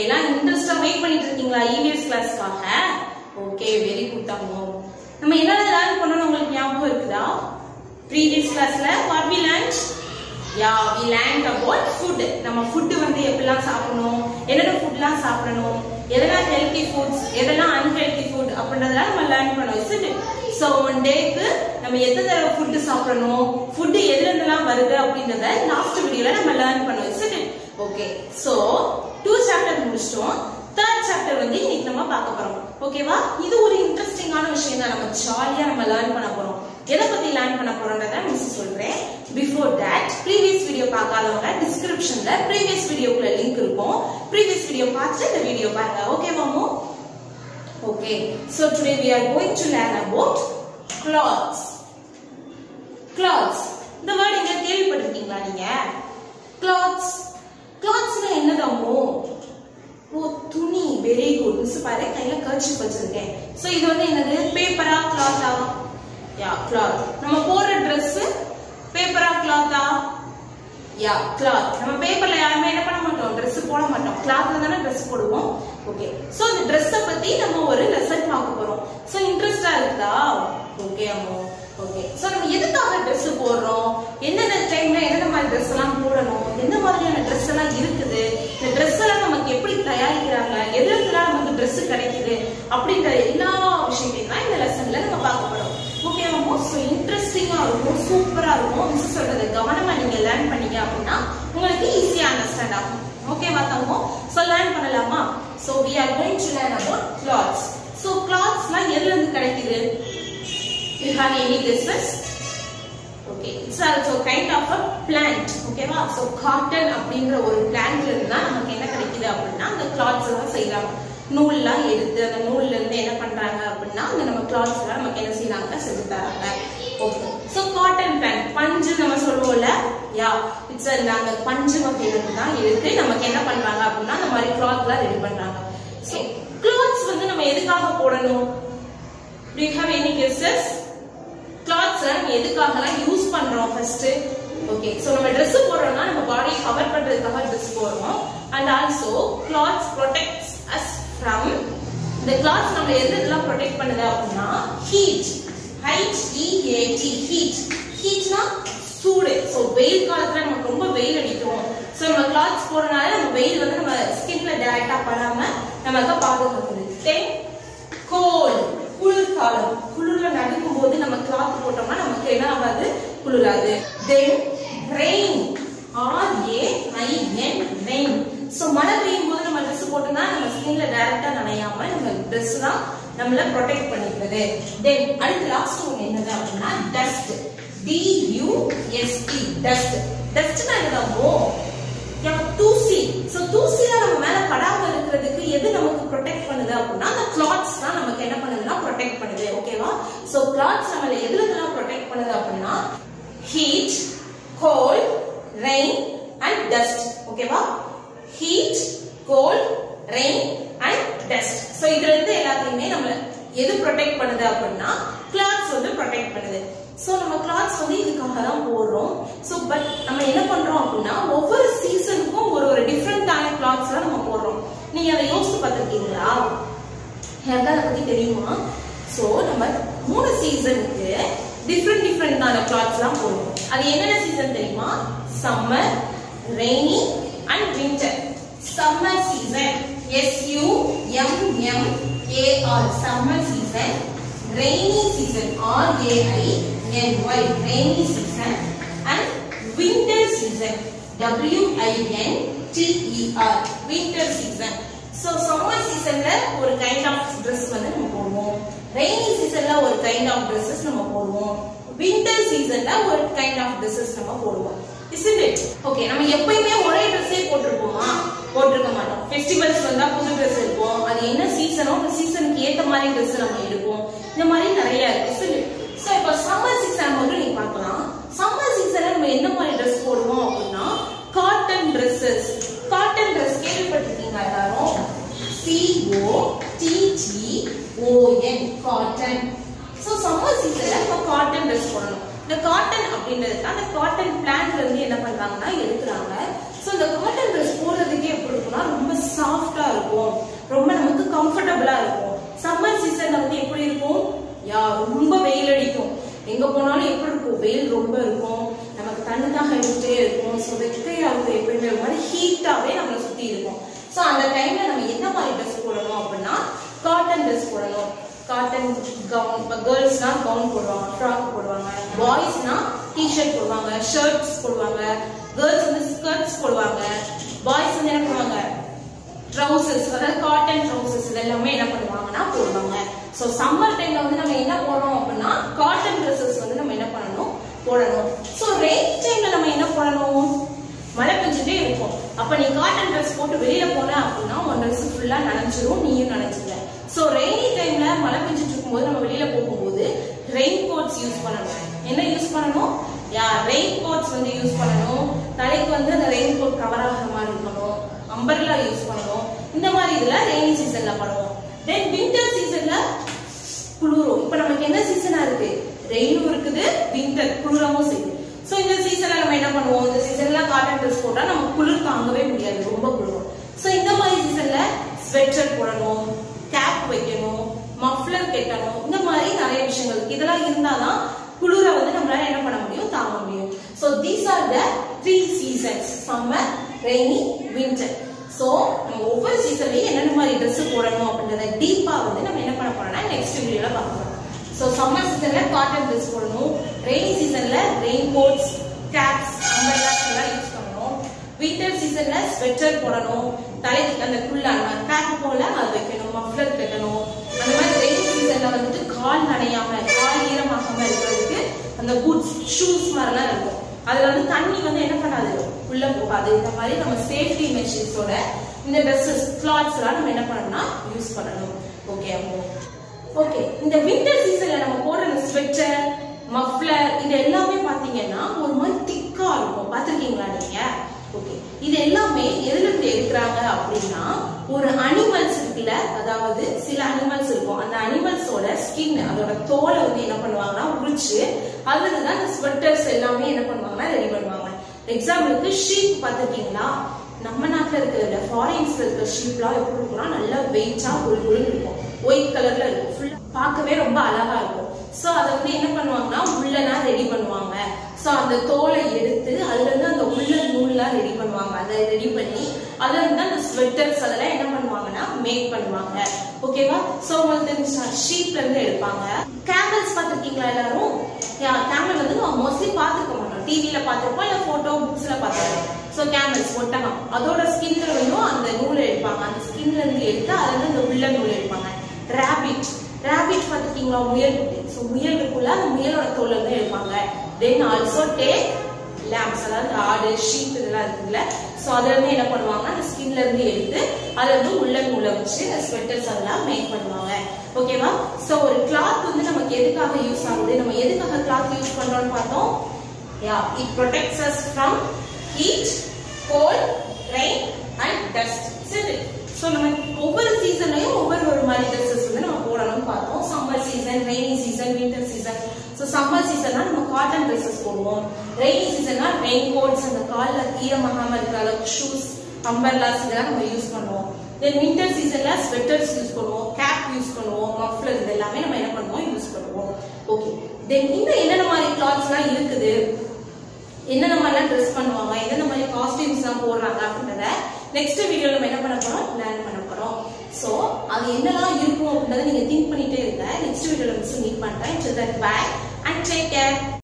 எல்லாம் இன்ட்ரெஸ்டா வெயிட் பண்ணிட்டு இருக்கீங்களா இவிஎஸ் கிளாஸ்க்காக ஓகே வெரி குட் தங்கோ நம்ம என்னென்ன லேர்ன் பண்ணணும் உங்களுக்கு ஞாபகம் இருக்குதா ப்ரீவியஸ் கிளாஸ்ல what we learn yeah we learn about food நம்ம ஃபுட் வந்து எப்படிலாம் சாப்பிடணும் என்னென்ன ஃபுட்லாம் சாப்பிடணும் எதெல்லாம் ஹெல்த்தி ஃபுட்ஸ் எதெல்லாம் அன்ஹெல்த்தி ஃபுட் அப்படின்றதெல்லாம் நம்ம லேர்ன் பண்ணோம் இஸ் ஸோ ஒன் டேக்கு நம்ம எத்தனை தடவை ஃபுட்டு சாப்பிடணும் ஃபுட்டு எதுல இருந்தெல்லாம் வருது அப்படின்றத லாஸ்ட் வீடியோல நம்ம லேர்ன் பண்ணோம் is okay so two chapter முடிச்சிட்டோம் தேர்ட் சாப்டர் வந்து இன்னைக்கு நம்ம பார்க்க போறோம் ஓகேவா இது ஒரு இன்ட்ரெஸ்டிங்கான விஷயம் தான் நம்ம ஜாலியா நம்ம லேர்ன் பண்ண போறோம் எதை பத்தி லேர்ன் பண்ண போறோம்ன்றத மிஸ் சொல்றேன் பிஃபோர் தட் ப்ரீவியஸ் வீடியோ பார்க்காதவங்க டிஸ்கிரிப்ஷன்ல ப்ரீவியஸ் வீடியோக்குள்ள லிங்க் இருக்கும் ப்ரீவியஸ் வீடியோ பார்த்துட்டு இந்த வீடியோ பாருங்க ஓகே மாமு okay so today we are going to learn about clothes clothes இந்த வேர்ட் எங்க கேள்விப்பட்டிருக்கீங்களா நீங்க clothes clothesனா என்னதாமோ ஓ துணி வெரி குட் மிஸ் பாரு கையில கர்ச்சிப் வச்சிருக்கேன் சோ இது வந்து என்னது பேப்பரா கிளாத்தா யா கிளாத் நம்ம போடுற Dress பேப்பரா கிளாத்தா யா கிளாத் நம்ம பேப்பர்ல யாருமே என்ன பண்ண மாட்டோம் Dress போட மாட்டோம் கிளாத்ல தானே Dress போடுவோம் ஓகே சோ இந்த Dress-அ பத்தி நம்ம ஒரு லெசன் பார்க்க போறோம் சோ இன்ட்ரெஸ்டா இருக்குதா ஓகே அம்மோ ஓகே சோ நம்ம எதுக்காக Dress போடுறோம் என்னென்ன டைம்ல என்னென்ன மாதிரி Dress எல்லாம் போடணும் எந்த மாதிரியான Dress எல்லாம் இருக்குது இந்த Dress எல்லாம் நமக்கு எப்படி தயாரிக்கிறாங்க எதுல இருந்தெல்லாம் நமக்கு Dress கிடைக்குது அப்படின்ற எல்லா விஷயத்தையும் தான் இந்த லெசன்ல நம்ம பார்க்க போறோம் ஓகே அம்மோ சோ இன்ட்ரெஸ்டிங்கா இருக்கும் சூப்பரா இருக்கும் மிஸ் சொல்றதை கவனமா நீங்க லேர்ன் பண்ணீங்க அப்படின்னா உங்களுக்கு ஈஸியா அண்டர்ஸ்டாண்ட் ஆகும் ஓகே தங்கோ சோ லேர்ன் பண்ணலாமா so we are going to learn about cloths so clothsலாம் எதுல இருந்து கிடைக்குது you have any guesses okay it's also kind of a plant ஓகேவா so cotton அப்படிங்கிற ஒரு பிளான்ட்ல இருந்து தான் நமக்கு என்ன கிடைக்குது அப்படின்னா அந்த cloths எல்லாம் செய்றாங்க நூல்லாம் எடுத்து அந்த நூல்ல இருந்து என்ன பண்றாங்க அப்படின்னா அந்த நம்ம கிளாத்ஸ் எல்லாம் நமக்கு என்ன செய்யறாங்க செஞ்சு தராங்க ஓகே சோ காட்டன் பேண்ட் பஞ்சு நம்ம சொல்லுவோம்ல யா இட்ஸ் அந்த பஞ்சு வகையில இருந்து தான் எடுத்து நமக்கு என்ன பண்றாங்க அப்படின்னா அந்த மாதிரி கிளாத் எல்லாம் ரெடி பண்றாங்க சோ கிளாத்ஸ் வந்து நம்ம எதுக்காக போடணும் do you have any guesses clothes நம்ம எதுக்காகலாம் யூஸ் பண்றோம் ஃபர்ஸ்ட் ஓகே சோ நம்ம Dress போடுறோம்னா நம்ம பாடியை கவர் பண்றதுக்காக Dress போடுறோம் and also clothes protects us from இந்த கிளாத்ஸ் நம்ம எது எதெல்லாம் ப்ரொடெக்ட் பண்ணுது அப்படின்னா ஹீட் ஹைட் இஏடி ஹீட் ஹீட்னா சூடு சோ வெயில் காலத்துல நமக்கு ரொம்ப வெயில் அடிக்கும் சோ நம்ம கிளாத்ஸ் போடுறனால நம்ம வெயில் வந்து நம்ம ஸ்கின்ல டைரக்டா படாம நமக்கு பாதுகாக்குது தென் கோல் குளிர்காலம் குளிர்ல நடக்கும் போது நம்ம கிளாத் போட்டோம்னா நமக்கு என்ன ஆகாது குளிராது then rain R A I N rain so மழை பெய்யும் போது நம்ம Dress போட்டோம்னா நம்ம ஸ்கின்ல டைரக்டா நனையாம நம்ம Dress தான் நம்மள ப்ரொடெக்ட் பண்ணிக்கிறது தென் அடுத்து லாஸ்ட் ஒன்று என்னது அப்படின்னா dust D U S T dust டஸ்ட்னா என்னதாமோ தூசி சோ தூசிலாம் நம்ம மேல படாம இருக்கிறதுக்கு எது நமக்கு ப்ரொடெக்ட் பண்ணுது அப்படின்னா அந்த கிளாத்ஸ் தான் நமக்கு என்ன பண்ணுதுன்னா ப்ரொடெக்ட் பண்ணுது ஓகேவா சோ கிளாத்ஸ் நம்மள எதுல இதெல்லாம் ப்ரொடெக்ட் பண்ணுது அப்படின்னா heat cold rain and dust ஓகேவா heat cold rain and dust so இதுல இருந்து எல்லாத்தையுமே நம்மள எது ப்ரொடெக்ட் பண்ணுது அப்படின்னா கிளாத்ஸ் வந்து ப்ரொடெக்ட் பண்ணுது சோ நம்ம கிளாத்ஸ் வந்து இதுக்காக தான் போடுறோம் சோ பட் நம்ம என்ன பண்றோம் அப்படின்னா ஒவ்வொரு சீசனுக்கும் ஒரு ஒரு டிஃப்ரெண்டான கிளாத்ஸ் எல்லாம் நம்ம போடுறோம் நீங்க அதை யோசிச்சு பார்த்திருக்கீங்களா யாருக்கா அதை பத்தி தெரியுமா சோ நம்ம மூணு சீசனுக்கு டிஃப்ரெண்ட் டிஃப்ரெண்டான கிளாத்ஸ் எல்லாம் போடுவோம் அது என்னென்ன சீசன் தெரியுமா summer rainy and winter summer season S U M M A R summer season rainy season R A I N Y rainy season and winter season W I N T E R winter season so summer சீசன்ல ஒரு kind of Dress வந்து நம்ம போடுவோம் rainy சீசன்ல ஒரு kind of Dresses நம்ம போடுவோம் winter சீசன்ல ஒரு கைண்ட் ஆஃப் Dresses நம்ம போடுவோம் isn't it ஓகே நம்ம எப்பயுமே ஒரே ட்ரெஸ்ஸே போட்டிருப்போமா போட்டிருக்க மாட்டோம் ஃபெஸ்டிவல்ஸ் வந்தா புது Dress எடுப்போம் அது என்ன சீசனோ அந்த சீசனுக்கு ஏத்த மாதிரி Dress நம்ம எடுப்போம் இந்த மாதிரி நிறைய இருக்கு isn't it சோ இப்போ சம்மர் சீசன் மட்டும் நீங்க பார்க்கலாம் சம்மர் சீசன்ல நம்ம என்ன மாதிரி Dress போடுவோம் அப்படின்னா காட்டன் Dresses காட்டன் Dress கேள்விப்பட்டிருக்கீங்களா எல்லாரும் C O T T O N cotton so summer சீசன்ல நம்ம காட்டன் Dress போடணும் இந்த காட்டன் அப்படின்றது தான் அந்த காட்டன் பிளான்ட்ல இருந்து என்ன பண்றாங்கன்னா எடுக்கிறாங்க சோ இந்த காட்டன் Dress போடுறதுக்கே எப்படி இருக்கும்னா ரொம்ப சாஃப்டா இருக்கும் நல்லா இருக்கும் சம்மர் சீசன்ல வந்து எப்படி இருக்கும் யா ரொம்ப வெயில் அடிக்கும் எங்க போனாலும் எப்படி இருக்கும் வெயில் ரொம்ப இருக்கும் நமக்கு தண்ணி தாகம் எடுத்துட்டே இருக்கும் ஸோ வெக்கையா இருக்கும் எப்பயுமே ஒரு மாதிரி ஹீட்டாவே நம்மளை சுத்தி இருக்கும் ஸோ அந்த டைம்ல நம்ம என்ன மாதிரி ட்ரெஸ் போடணும் அப்படின்னா காட்டன் ட்ரெஸ் போடணும் காட்டன் கவுன் இப்போ கேர்ள்ஸ்னா கவுன் போடுவாங்க ஃப்ராக் போடுவாங்க பாய்ஸ்னா டிஷர்ட் போடுவாங்க ஷர்ட்ஸ் போடுவாங்க கேர்ள்ஸ் வந்து ஸ்கர்ட்ஸ் போடுவாங்க பாய்ஸ் வந்து என்ன பண்ணுவாங்க ட்ரௌசர்ஸ் அதாவது காட்டன் ட்ரௌசர்ஸ் இது எல்லாமே என்ன பண்ணுவாங்கன்னா போடுவாங்க ஸோ சம்மர் டைம்ல வந்து நம்ம என்ன போடணும் அப்படின்னா காட்டன் ட்ரெஸ்ஸஸ் வந்து நம்ம என்ன பண்ணணும் போடணும் ஸோ ரெயின் டைம்ல நம்ம என்ன பண்ணணும் மழை பெஞ்சுட்டே இருக்கும் அப்ப நீ காட்டன் ட்ரெஸ் போட்டு வெளியில போன அப்படின்னா உன் ட்ரெஸ் ஃபுல்லா நனைஞ்சிரும் நீயும் நனைஞ்சிருவ ஸோ ரெய்னி டைம்ல மழை பெஞ்சிட்டு இருக்கும்போது நம்ம வெளியில போகும்போது ரெயின் கோட்ஸ் யூஸ் பண்ணணும் என்ன யூஸ் பண்ணணும் யா ரெயின் கோட்ஸ் வந்து யூஸ் பண்ணணும் தலைக்கு வந்து அந்த ரெயின் கோட் கவர் ஆகிற மாதிரி இருக்கணும் அம்பர்லா யூஸ் பண்ணணும் இந்த மாதிரி இதுல ரெய்னி சீசன்ல பண்ணுவோம் தென் வின்டர் சீசன்ல குளிரும் இப்ப நமக்கு என்ன சீசனா இருக்கு ரெயினும் இருக்குது வின்டர் குளிரவும் செய்யுது சோ இந்த சீசன்ல நம்ம என்ன பண்ணுவோம் இந்த சீசன்ல காட்டன் ட்ரெஸ் போட்டா நம்ம குளிர் தாங்கவே முடியாது ரொம்ப குளிரும் சோ இந்த மாதிரி சீசன்ல ஸ்வெட்டர் போடணும் கேப் வைக்கணும் மஃப்ளர் கட்டணும் இந்த மாதிரி நிறைய விஷயங்கள் இருக்கு இதெல்லாம் இருந்தாதான் குளிர வந்து நம்மளால என்ன பண்ண முடியும் தாங்க முடியும் so these are the three seasons summer rainy winter so நம்ம ஒவ்வொரு சீசன்லயும் என்னென்ன மாதிரி Dress போடணும் அப்படின்றத டீப்பா வந்து நம்ம என்ன பண்ண போறோம்னா நெக்ஸ்ட் வீடியோல பார்க்கலாம் சோ சம்மர் சீசன்ல காட்டன் Dress போடணும் ரெய்னி சீசன்ல ரெயின் கோட்ஸ் கேப்ஸ் அம்பர்லாஸ் எல்லாம் யூஸ் பண்ணணும் வின்டர் சீசன்ல ஸ்வெட்டர் போடணும் தலைக்கு அந்த குள்ளான கேப் போல அது வைக்கணும் மஃப்ளர் கட்டணும் அந்த மாதிரி ரெயின் சீசன்ல வந்துட்டு கால் நனையாம கால் ஈரமாகாம இருக்கிறதுக்கு அந்த பூட்ஸ் ஷூஸ் மாதிரிலாம் இருக்கும் அதுல வந்து தண்ணி வந்து என்ன பண்ணாது உள்ள போகாது இந்த மாதிரி நம்ம சேஃப்டி மெஷர்ஸோட இந்த ட்ரெஸ்ஸஸ் கிளாத்ஸ் எல்லாம் நம்ம என்ன பண்ணணும்னா யூஸ் பண்ணணும் ஓகே அப்போ ஓகே இந்த வின்டர் சீசன்ல நம்ம போடுற இந்த ஸ்வெட்டர் மஃப்ளர் இது எல்லாமே பாத்தீங்கன்னா ஒரு மாதிரி திக்கா இருக்கும் பாத்திருக்கீங்களா நீங்க ஓகே இது எல்லாமே எதுல இருந்து எடுக்கிறாங்க அப்படின்னா ஒரு அனிமல்ஸ் இருக்குல்ல அதாவது சில அனிமல்ஸ் இருக்கும் அந்த அனிமல்ஸோட ஸ்கின் அதோட தோலை வந்து என்ன பண்ணுவாங்கன்னா உரிச்சு அதுல இருந்து தான் அந்த ஸ்வெட்டர்ஸ் எல்லாமே என்ன பண்ணுவாங்கன்னா ரெடி பண்ணுவாங்க எக்ஸாம்பிளுக்கு ஷீப் பார்த்துருக்கீங்களா நம்ம நாட்டுல இருக்கிற ஃபாரின்ஸ்ல இருக்கிற ஷீப்லாம் எப்படி இருக்கும்னா நல்லா வெயிட்டா ஒரு குழு இருக்கும் ஒயிட் கலர்ல இருக்கும் ஃபுல்லா பார்க்கவே ரொம்ப அழகா இருக்கும் சோ அதை வந்து என்ன பண்ணுவாங்கன்னா உள்ளனா ரெடி பண்ணுவாங்க சோ அந்த தோலை எடுத்து அதுல இருந்து அந்த உள்ள நூல்லாம் ரெடி பண்ணுவாங்க அதை ரெடி பண்ணி அதுல இருந்து அந்த ஸ்வெட்டர்ஸ் அதெல்லாம் என்ன பண்ணுவாங்கன்னா மேக் பண்ணுவாங்க ஓகேவா சோ உங்களுக்கு தெரிஞ்சா ஷீப்ல இருந்து எடுப்பாங்க கேமல்ஸ் பார்த்திருக்கீங்களா எல்லாரும் கேமல் வந்து நம்ம மோஸ்ட்லி பார்த்துருக்க மாட்டோம் டிவில பார்த்திருப்போம் இல்ல போட்டோ புக்ஸ்ல பார்த்திருப்போம் சோ கேமல்ஸ் ஒட்டகம் அதோட ஸ்கின்ல இருந்தும் அந்த நூலை எடுப்பாங்க அந்த ஸ்கின்ல இருந்து எடுத்து அதுல இருந்து அந்த உள்ள நூல் எடுப்பாங்க ராபிட் ராபிட் பார்த்துருக்கீங்களா முயல் ஸோ முயல் இருக்குல்ல அந்த முயலோட தோல்ல இருந்து எடுப்பாங்க தென் ஆல்சோ டேக் லேம்ப்ஸ் அதாவது ஆடு ஷீப் இதெல்லாம் இருக்குல்ல ஸோ அதுல இருந்து என்ன பண்ணுவாங்க அந்த ஸ்கின்ல இருந்து எடுத்து அதுல இருந்து உள்ள நூலை வச்சு ஸ்வெட்டர்ஸ் அதெல்லாம் மேக் பண்ணுவாங்க ஓகேவா ஸோ ஒரு கிளாத் வந்து நமக்கு எதுக்காக யூஸ் ஆகுது நம்ம எதுக்காக கிளாத் யூஸ் பண்றோம்னு பார்த்தோம் yeah it protects us from heat cold rain and dust சரி ஸோ நம்ம ஒவ்வொரு சீசன்லயும் ஒவ்வொரு ஒரு மாதிரி ட்ரெஸ்ஸஸ் வந்து நம்ம போடணும்னு பார்த்தோம் summer season rainy season winter season so summer சீசன்னா நம்ம காட்டன் ட்ரெஸ்ஸஸ் போடுவோம் ரெய்னி சீசன்னா ரெயின் கோட்ஸ் அந்த காலில் ஈரமாகாம இருக்கிற அளவுக்கு ஷூஸ் அம்பர்லாஸ் இதெல்லாம் நம்ம யூஸ் பண்ணுவோம் தென் வின்டர் சீசன்ல ஸ்வெட்டர்ஸ் யூஸ் பண்ணுவோம் கேப் யூஸ் பண்ணுவோம் மஃப்ளர் இது எல்லாமே நம்ம என்ன பண்ணுவோம் யூஸ் பண்ணுவோம் ஓகே தென் இன்னும் என்னென்ன மாதிரி கிளாத்ஸ்லாம் இருக்குது என்னென்ன மாதிரிலாம் ட்ரெஸ் பண்ணுவாங்க என்னென்ன மாதிரி காஸ்டியூம்ஸ்லாம் போடுறாங்க அப்படின்றத நெக்ஸ்ட் வீடியோல நம்ம என்ன பண்ண போறோம் லேர்ன் பண்ண போறோம் ஸோ அது என்னெல்லாம் இருக்கும் அப்படின்றத நீங்க திங்க் பண்ணிட்டே இருங்க நெக்ஸ்ட் வீடியோல மிஸ் மீட் பண்றேன் பை அண்ட் டேக் கேர்